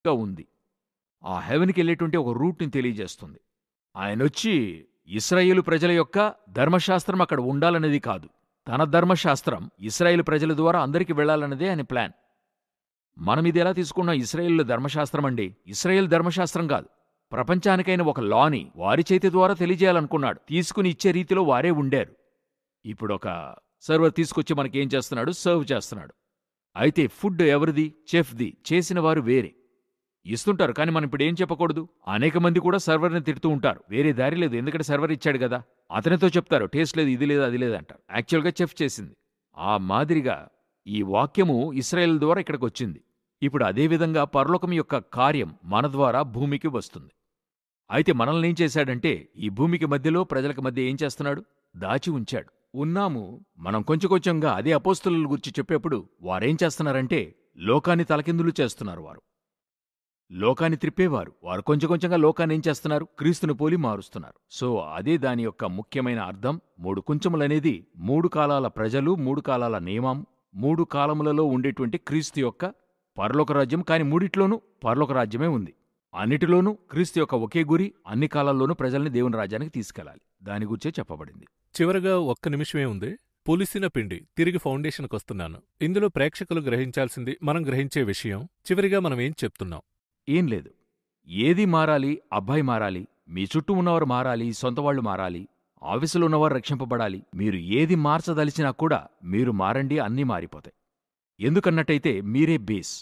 గా ఉంది ఆ హెవెన్కి వెళ్ళేటువంటి ఒక రూట్ని తెలియజేస్తుంది ఆయనొచ్చి ఇస్రాయేలు ప్రజల యొక్క ధర్మశాస్త్రం అక్కడ ఉండాలనేది కాదు తన ధర్మశాస్త్రం ఇస్రాయేలు ప్రజల ద్వారా అందరికీ వెళ్ళాలన్నదే ఆయన ప్లాన్ మనం ఇది ఎలా తీసుకున్నాం ఇస్రాయేల్ ధర్మశాస్త్రం అండి ఇస్రాయేల్ ధర్మశాస్త్రం కాదు ప్రపంచానికైన ఒక లాని వారి చేతి ద్వారా తెలియజేయాలనుకున్నాడు తీసుకుని ఇచ్చే రీతిలో వారే ఉండారు ఇప్పుడు ఒక సర్వర్ తీసుకొచ్చి మనకేం చేస్తున్నాడు సర్వ్ చేస్తున్నాడు అయితే ఫుడ్ ఎవరిది చెఫ్ది చేసిన వారు వేరే ఇస్తుంటారు కానీ మనం ఇప్పుడు ఏం చెప్పకూడదు అనేక మంది కూడా సర్వర్ని తిడుతూ ఉంటారు వేరే దారి లేదు ఎందుకంటే సర్వర్ ఇచ్చాడు కదా అతనితో చెప్తారు టేస్ట్ లేదు ఇది లేదు అది లేదు అంటారు యాక్చువల్గా చెఫ్ చేసింది ఆ మాదిరిగా ఈ వాక్యము ఇస్రాయేల్ ద్వారా ఇక్కడికి వచ్చింది ఇప్పుడు అదేవిధంగా పరలోకం యొక్క కార్యం మన ద్వారా భూమికి వస్తుంది అయితే మనల్ని ఏం చేశాడంటే ఈ భూమికి మధ్యలో ప్రజలకు మధ్య ఏం చేస్తున్నాడు దాచి ఉంచాడు ఉన్నాము మనం కొంచెం కొంచెంగా అదే అపోస్తుల గురించి చెప్పేప్పుడు వారేం చేస్తున్నారంటే లోకాన్ని తలకిందులు చేస్తున్నారు వారు లోకాన్ని త్రిప్పేవారు వారు కొంచెం కొంచెంగా లోకాన్ని ఏం చేస్తున్నారు క్రీస్తును పోలి మారుస్తున్నారు సో అదే దాని యొక్క ముఖ్యమైన అర్థం మూడు కుంచములనేది మూడు కాలాల ప్రజలు మూడు కాలాల నియమం మూడు కాలములలో ఉండేటువంటి క్రీస్తు యొక్క పరలోక రాజ్యం కాని మూడిట్లోనూ పరలోక రాజ్యమే ఉంది అన్నిటిలోనూ క్రీస్తు యొక్క ఒకే గురి అన్ని కాలాల్లోనూ ప్రజల్ని దేవుని రాజ్యానికి తీసుకెళ్లాలి దాని గురించే చెప్పబడింది చివరగా ఒక్క నిమిషమే ఉంది పులిసిన పిండి తిరిగి ఫౌండేషన్కొస్తున్నాను ఇందులో ప్రేక్షకులు గ్రహించాల్సింది మనం గ్రహించే విషయం చివరిగా మనం ఏం చెప్తున్నాం ఏం లేదు ఏది మారాలి అబ్బాయి మారాలి మీ చుట్టూ ఉన్నవారు మారాలి సొంతవాళ్లు మారాలి ఆఫీసులో ఉన్నవారు రక్షింపబడాలి మీరు ఏది మార్చదలిచినా కూడా మీరు మారండి అన్నీ మారిపోతాయి ఎందుకన్నట్టయితే మీరే బేస్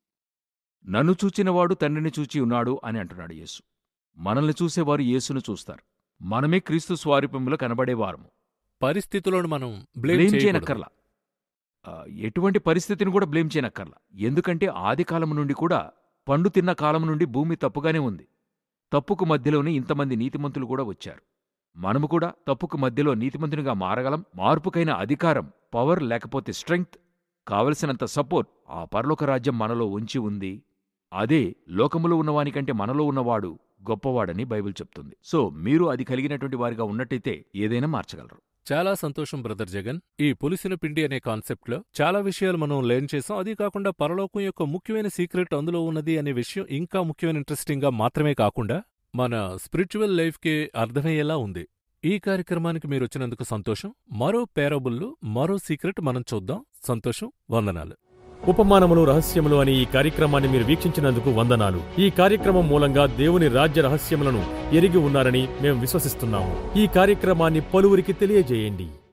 నన్ను చూచినవాడు తండ్రిని చూచి ఉన్నాడు అని అంటున్నాడు యేసు మనల్ని చూసేవారు యేసును చూస్తారు మనమే క్రీస్తు స్వారూప్యంలో కనబడేవారము పరిస్థితులను మనం బ్లేమ్ బ్లేమ్ చేయకూడదు చేయనక్కర్లా ఆ, ఎటువంటి పరిస్థితిని కూడా బ్లేమ్ చేయనక్కర్లా ఎందుకంటే ఆది కాలం నుండి కూడా పండు తిన్న కాలం నుండి భూమి తప్పుగానే ఉంది తప్పుకు మధ్యలోనే ఇంతమంది నీతిమంతులు కూడా వచ్చారు మనము కూడా తప్పుకు మధ్యలో నీతిమంతునిగా మారగలం మార్పుకైన అధికారం పవర్ లేకపోతే స్ట్రెంగ్త్ కావలసినంత సపోర్ట్ ఆ పరలోక రాజ్యం మనలో ఉంచి ఉంది అదే లోకములో ఉన్నవానికంటే మనలో ఉన్నవాడు గొప్పవాడని బైబిల్ చెప్తుంది సో మీరు అది కలిగినటువంటి వారిగా ఉన్నట్టయితే ఏదైనా మార్చగలరు చాలా సంతోషం బ్రదర్ జగన్ ఈ పులిసిన పిండి అనే కాన్సెప్ట్లో చాలా విషయాలు మనం లెర్న్ చేసాం అది కాకుండా పరలోకం యొక్క ముఖ్యమైన సీక్రెట్ అందులో ఉన్నది అనే విషయం ఇంకా ముఖ్యమైన ఇంట్రెస్టింగ్ గా మాత్రమే కాకుండా మన స్పిరిచువల్ లైఫ్కి అర్థమయ్యేలా ఉంది ఈ కార్యక్రమానికి మీరు వచ్చినందుకు సంతోషం మరో పేరబుల్లో మరో సీక్రెట్ మనం చూద్దాం సంతోషం వందనాలు ఉపమానములు రహస్యములు అనే ఈ కార్యక్రమాన్ని మీరు వీక్షించినందుకు వందనాలు ఈ కార్యక్రమం మూలంగా దేవుని రాజ్య రహస్యములను ఎరిగి ఉన్నారని మేము విశ్వసిస్తున్నాము ఈ కార్యక్రమాన్ని పలువురికి తెలియజేయండి